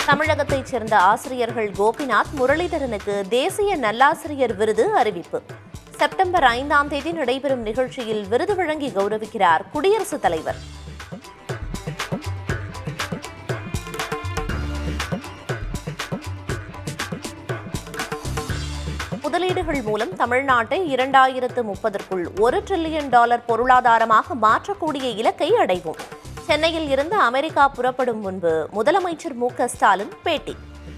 தமிழகத்தைச் சேர்ந்த ஆசிரியர்கள் கோபிநாத் முரளிதரனுக்கு தேசிய நல்லாசிரியர் விருது அறிவிப்பு செப்டம்பர் ஐந்தாம் தேதி நடைபெறும் நிகழ்ச்சியில் விருது வழங்கி கௌரவிக்கிறார் குடியரசுத் தலைவர் முதலீடுகள் மூலம் தமிழ்நாட்டை இரண்டாயிரத்து முப்பதற்குள் ஒரு டிரில்லியன் டாலர் பொருளாதாரமாக மாற்றக்கூடிய இலக்கை அடைவோம் சென்னையில் இருந்து அமெரிக்கா புறப்படும் முன்பு முதலமைச்சர் மு க ஸ்டாலின் பேட்டி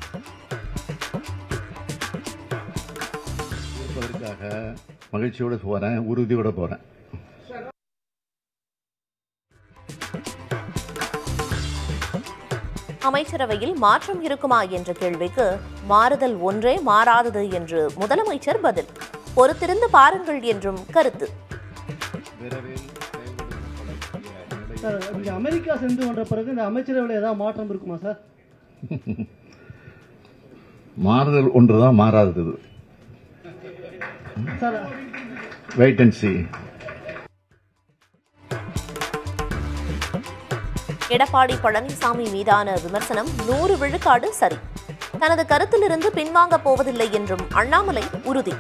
இருப்பதற்காக மகிழ்ச்சியோட போறேன் உறுதியோட போறேன் அமைச்சரவையில் மாற்றம் இருக்குமா என்ற கேள்விக்கு மாறுதல் ஒன்றே மாறாதது என்று முதலமைச்சர் பதில் பொறுத்திருந்து பாருங்கள் என்றும் கருத்து விரைவில் செயல்படுத்தப்படக்கூடிய நிலையில் சார் இங்க அமெரிக்கா சென்று வந்த பிறகு இந்த அமைச்சரவையில் ஏதாவது மாற்றம் இருக்குமா சார் மாறுதல் ஒன்றுதான் மாறாதது sir wait and see Edappadi Palaniswami மீதான விமர்சனம் நூறு விழுக்காடு சரி தனது கருத்திலிருந்து பின்வாங்கப் போவதில்லை என்றும் அண்ணாமலை உறுதி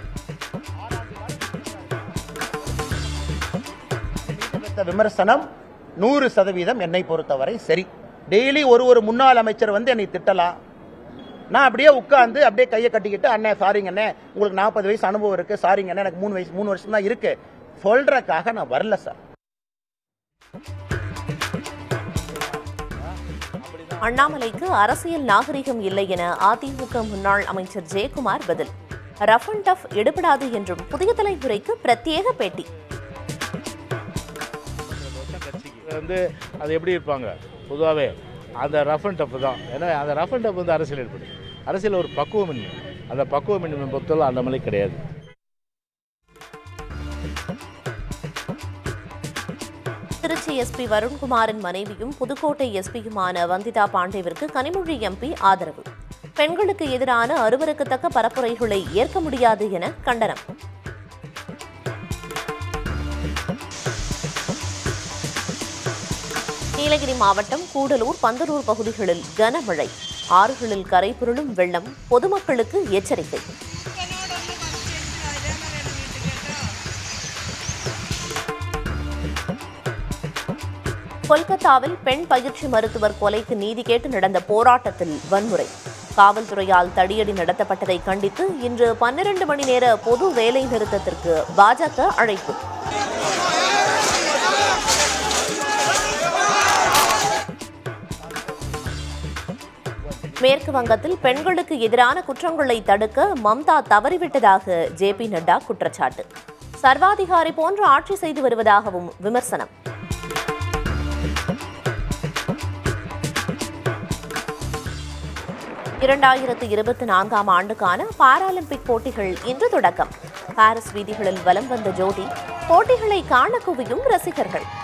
வைத்த விமர்சனம் நூறு சதவீதம் என்னை பொறுத்தவரை சரி டெய்லி ஒரு ஒரு முன்னாள் அமைச்சர் வந்து என்னை திட்டலாம் நான் அப்படியே உட்கார்ந்து அப்படியே கையை கட்டிக்கிட்டு அண்ணே சாரிங்க அண்ணே உங்களுக்கு நாற்பது வயசு அனுபவம் இருக்கு சாரிங்க அண்ணே எனக்கு மூணு வயசு மூணு வருஷம் தான் இருக்கு சொல்றதுக்காக நான் வரல சார் அண்ணாமலைக்கு அரசியல் நாகரிகம் இல்லை என அதிமுக முன்னாள் அமைச்சர் ஜெயக்குமார் பதில் ரஃப் அண்ட் டஃப் எடுபடாது என்றும் புதிய தலைமுறைக்கு பிரத்யேக பேட்டி வந்து அது எப்படி இருப்பாங்க பொதுவாகவே அந்த ரஃப் அண்ட் டஃப் தான் ஏன்னா அந்த ரஃப் அண்ட் டஃப் வந்து அரசியல் ஏற்படுது அரசியல் ஒரு பக்குவமின்மை அந்த பக்குவமின்மை பொறுத்தவரை அந்த மாதிரி கிடையாது திருச்சி எஸ்பி வருண்குமாரின் மனைவியும் புதுக்கோட்டை எஸ்பியுமான வந்திதா பாண்டேவிற்கு கனிமொழி எம்பி ஆதரவு பெண்களுக்கு எதிரான அருவருக்கத்தக்க பரப்புரைகளை ஏற்க முடியாது என கண்டனம் நீலகிரி மாவட்டம் கூடலூர் பந்தலூர் பகுதிகளில் கனமழை ஆறுகளில் கரை புரளும் வெள்ளம் பொதுமக்களுக்கு எச்சரிக்கை கொல்கத்தாவில் பெண் பயிற்சி மருத்துவர் கொலைக்கு நீதி கேட்டு நடந்த போராட்டத்தில் வன்முறை காவல்துறையால் தடியடி நடத்தப்பட்டதை கண்டித்து இன்று பன்னிரண்டு மணி நேர பொது வேலை நிறுத்தத்திற்கு பாஜக அழைப்பு மேற்கு வங்கத்தில் பெண்களுக்கு எதிரான குற்றங்களை தடுக்க மம்தா தவறிவிட்டதாக ஜே பி நட்டா குற்றச்சாட்டு சர்வாதிகாரி போன்று ஆட்சி செய்து வருவதாகவும் விமர்சனம் இரண்டாயிரத்து இருபத்தி நான்காம் ஆண்டுக்கான பாராலிம்பிக் போட்டிகள் இன்று தொடக்கம் பாரிஸ் வீதிகளில் வலம் வந்த ஜோடி போட்டிகளை காண குவியும் ரசிகர்கள்